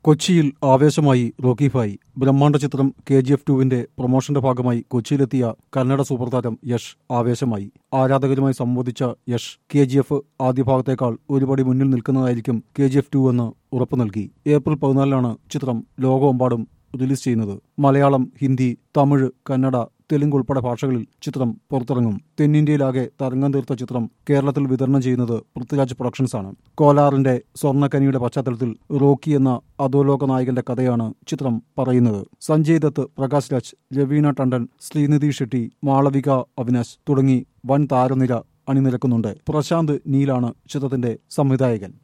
കൊച്ചിയിൽ ആവേശമായി റോക്കി ഭായ് ബ്രഹ്മാണ്ഡ ചിത്രം K G F ടുവിന്റെ പ്രൊമോഷന്റെ ഭാഗമായി കൊച്ചിയിലെത്തിയ കന്നഡ സൂപ്പർ താരം യഷ് ആവേശമായി ആരാധകരുമായി സംവദിച്ച യഷ് കെ ജി എഫ് ആദ്യ ഭാഗത്തേക്കാൾ ഒരുപടി മുന്നിൽ നിൽക്കുന്നതായിരിക്കും കെ ജി എഫ് ടു എന്ന് ഉറപ്പു നൽകി ഏപ്രിൽ പതിനാലിനാണ് ചിത്രം ലോകമെമ്പാടും റിലീസ് ചെയ്യുന്നത് മലയാളം ഹിന്ദി തമിഴ് കന്നഡ തെലുങ്ക് ഉൾപ്പെടെ ഭാഷകളിൽ ചിത്രം പുറത്തിറങ്ങും തെന്നിന്ത്യയിലാകെ തരംഗം തീർത്ത ചിത്രം കേരളത്തിൽ വിതരണം ചെയ്യുന്നത് പൃഥ്വിരാജ് പ്രൊഡക്ഷൻസ് ആണ് കോലാറിന്റെ സ്വർണ്ണക്കനിയുടെ പശ്ചാത്തലത്തിൽ റോക്കി എന്ന അധോലോക നായകന്റെ കഥയാണ് ചിത്രം പറയുന്നത് സഞ്ജയ് ദത്ത് പ്രകാശ് രാജ് രവീണ ടണ്ടൻ ശ്രീനിധി ഷെട്ടി മാളവിക അവിനാശ് തുടങ്ങി വൻ താരനിര അണിനിരക്കുന്നുണ്ട് പ്രശാന്ത് നീലാണ് ചിത്രത്തിന്റെ സംവിധായകൻ